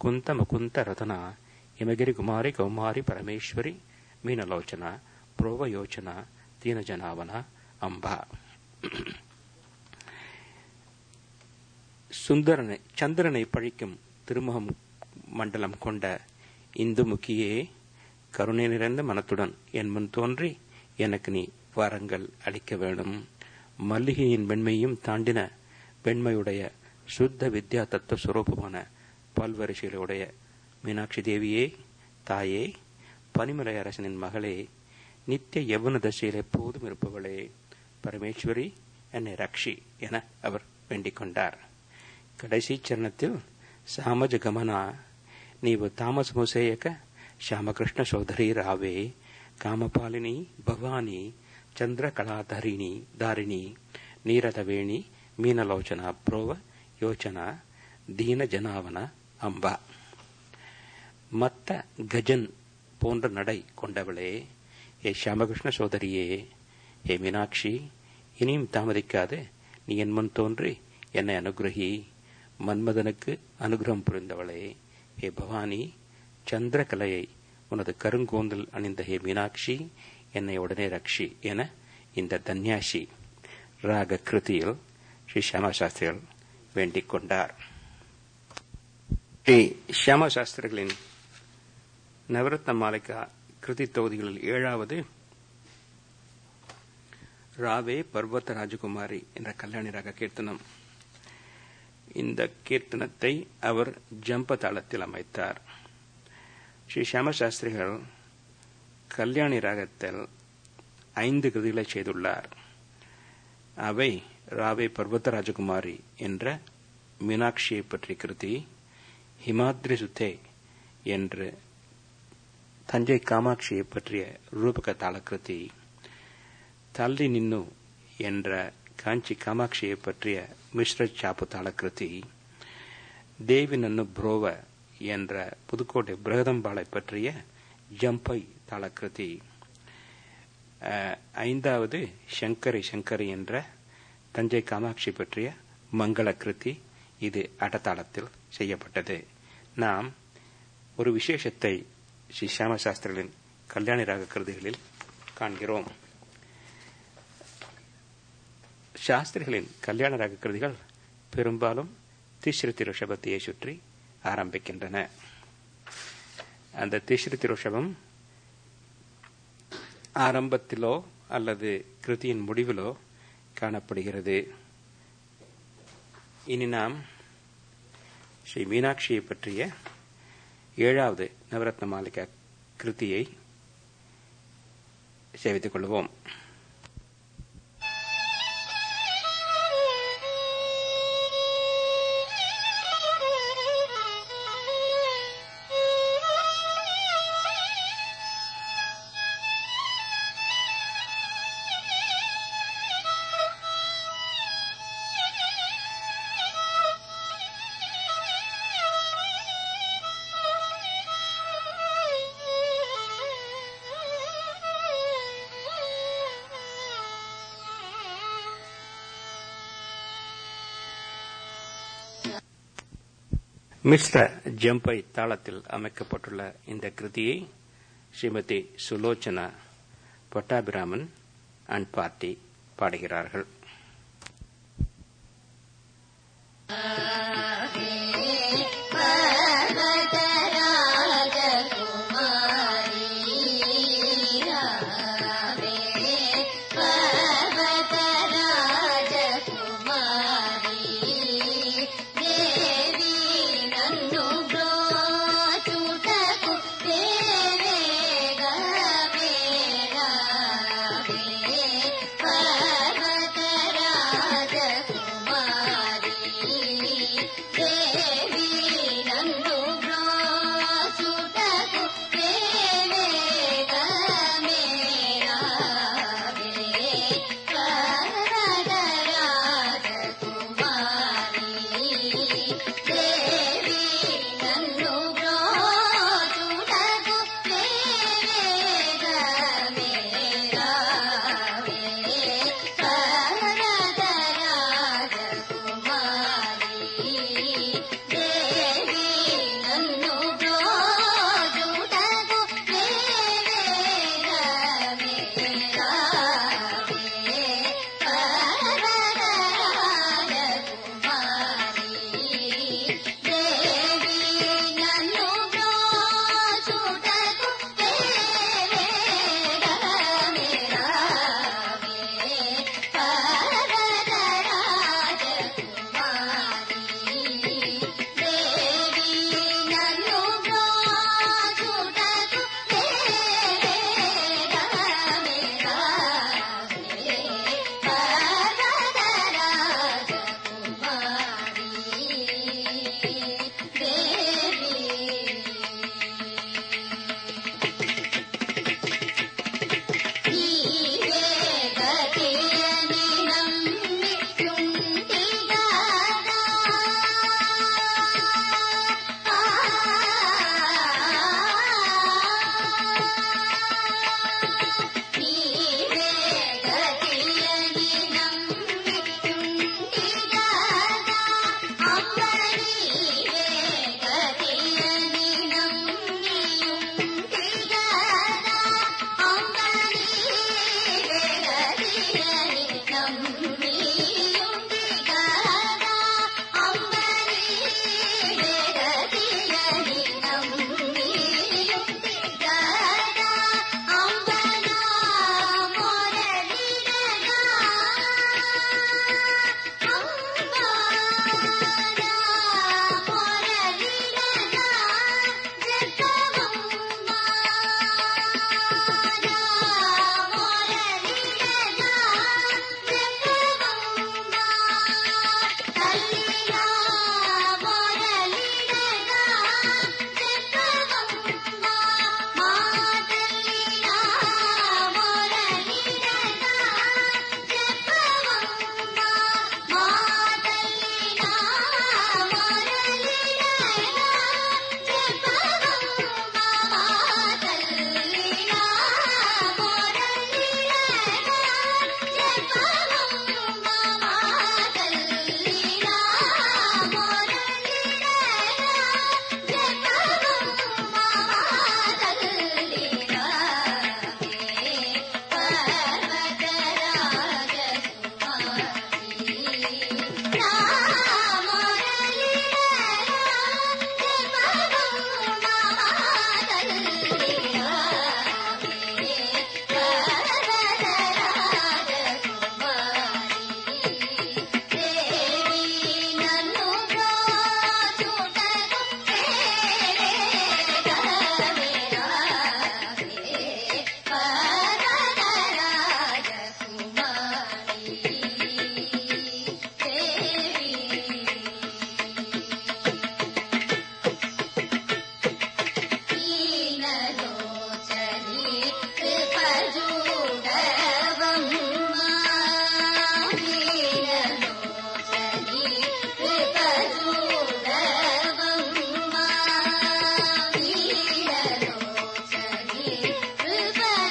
ಕುಂತ ಮುಕುಂತ ರತನ ಹಿಮಗಿರಿ ಕುಮಾರಿ ಕೌಮಾರಿ ಪರಮೇಶ್ವರಿ ಮೀನಲೋಚನ ಪ್ರೋವಯೋಚನ ದೀನಜನಾವನ ಅಂಬ சுந்தரனை சந்திரனை பழிக்கும் திருமுகம் மண்டலம் கொண்ட இந்துமுகியே கருணை நிறைந்த மனத்துடன் என் முன் தோன்றி எனக்கு நீ வரங்கள் அளிக்க வேண்டும் மல்லிகையின் வெண்மையும் தாண்டின வெண்மையுடைய சுத்த வித்யா தத்துவ சுரூபமான பல்வரிசைகளுடைய மீனாட்சி தேவியே தாயே பனிமலை அரசனின் மகளே நித்திய யவன தசையில் எப்போதும் இருப்பவளே பரமேஸ்வரி என்னை ரக்ஷி என அவர் வேண்டிக் கொண்டார் ಕಡಸಿ ಚರಣത്തിൽ ಸಾಮಜ ಗಮನ ನೀವು ತಾಮಸ ಮುಸೇಯಕ ಶ್ಯಾಮಕೃಷ್ಣ ಸೋದರಿ ರಾವೆ ಕಾಮಪಾಲಿನಿ ಭವಾನಿ ಚಂದ್ರಕಲಾಧರಿಣಿ ದಾರಿಣಿ ನೀರದ ವೇಣಿ ಮೀನಲೋಚನ ಪ್ರೋವ ಯೋಚನ ದೀನ ಜನಾವನ ಅಂಬ மத்த கஜன் போன்ற நடை கொண்டவளே ஏ ஷியாமகிருஷ்ண சோதரியே ஏ மீனாட்சி இனியும் தாமதிக்காது நீ என் முன் தோன்றி என்னை அனுகிரகி மன்மதனுக்கு அனுகிரகம் புரிந்தவளே ஹே பவானி சந்திரகலையை உனது கருங்கோந்தல் அணிந்த ஹே மீனாட்சி என்னை உடனே ரக்ஷி என இந்த தன்யாசி ராக கிருதியில் ஸ்ரீ ஷியாமசாஸ்திரிகள் வேண்டிக் கொண்டார் ஸ்ரீ ஷியாமசாஸ்திரிகளின் நவரத்ன மாலிகா கிருதி தொகுதிகளில் ஏழாவது ராவே பர்வத ராஜகுமாரி என்ற கல்யாணி ராக கீர்த்தனம் இந்த கீர்த்தனத்தை அவர் ஜம்ப தாளத்தில் அமைத்தார் ஸ்ரீ சியாமசாஸ்திரிகள் கல்யாணி ராகத்தில் ஐந்து கிருதிகளை செய்துள்ளார் அவை ராவே பர்வத ராஜகுமாரி என்ற மீனாட்சியை பற்றிய கிருதி ஹிமாத்ரி சுத்தே என்று தஞ்சை காமாட்சியை பற்றிய ரூபக தாளக்கிருதி தள்ளி நின்னு என்ற ಕಾಂಚಿ ಕಾಮಾಕ್ಷಿயை பற்றிய மிஸ்ர சாப்பு தாளக்கிருதி தேவி நன்னு புரோவ என்ற புதுக்கோட்டை பிரகதம்பாளை பற்றிய ஜம்பை தாளக்கிருதி ஐந்தாவது சங்கரி சங்கரி என்ற தஞ்சை காமாட்சி பற்றிய மங்கள கிருதி இது அடத்தாளத்தில் செய்யப்பட்டது நாம் ஒரு விசேஷத்தை ஸ்ரீ சியாமசாஸ்திரிகளின் கல்யாணி ராக கிருதிகளில் காண்கிறோம் சாஸ்திரிகளின் கல்யாண ராக கிருதிகள் பெரும்பாலும் திஸ்ருதி ரிஷபத்தையை சுற்றி ஆரம்பிக்கின்றன அந்த திஸ்ருதி ரிஷபம் ஆரம்பத்திலோ அல்லது கிருதியின் முடிவிலோ காணப்படுகிறது இனி நாம் ஸ்ரீ மீனாட்சியை பற்றிய ஏழாவது நவரத்ன மாளிகா கிருதியை சேவித்துக் கொள்வோம் மிஸ்ர ஜம்பை தாளத்தில் அமைக்கப்பட்டுள்ள இந்த கிருதியை ஸ்ரீமதி சுலோச்சனா பட்டாபிராமன் அண்ட் பார்ட்டி பாடுகிறார்கள்